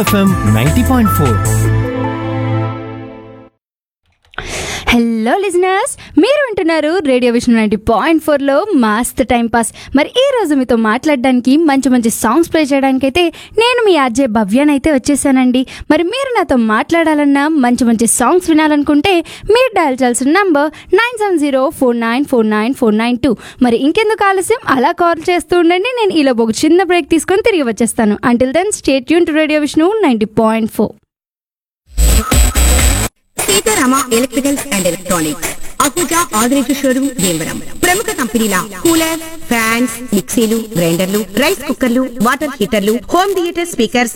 FM ninety point four hello listeners మీరు వింటున్నారు radio vision ninety point ఫోర్లో మస్త్ టైం పాస్ మరి ఈ రోజు మీతో మాట్లాడడానికి మంచి మంచి సాంగ్స్ ప్లే చేయడానికి అయితే నేను మీ ఆర్జే భవ్యానైతే వచ్చేసానండి మరి మీరు నాతో మాట్లాడాలన్నా మంచి మంచి సాంగ్స్ వినాలనుకుంటే మీరు డయల్ చేయాల్సిన number nine seven zero four nine four nine four nine two మరి ఇంకెందుకు ఆలస్యం అలా కాల్ చేస్తూ ఉండండి నేను ఈలో ఒక చిన్న బ్రేక్ తీసుకొని తిరిగి వచ్చేస్తాను అంటిల్ దెన్ స్టేట్ యూన్ to radio Vishnu ninety point four Seetharama electricals and electronics Ahuja Adireju showroom Bhimavaram ప్రముఖ కంపెనీల కూలర్ ఫ్యాన్స్ మిక్సీలు గ్రైండర్లు రైస్ కుక్కర్లు వాటర్ హీటర్లు హోమ్ థియేటర్ స్పీకర్స్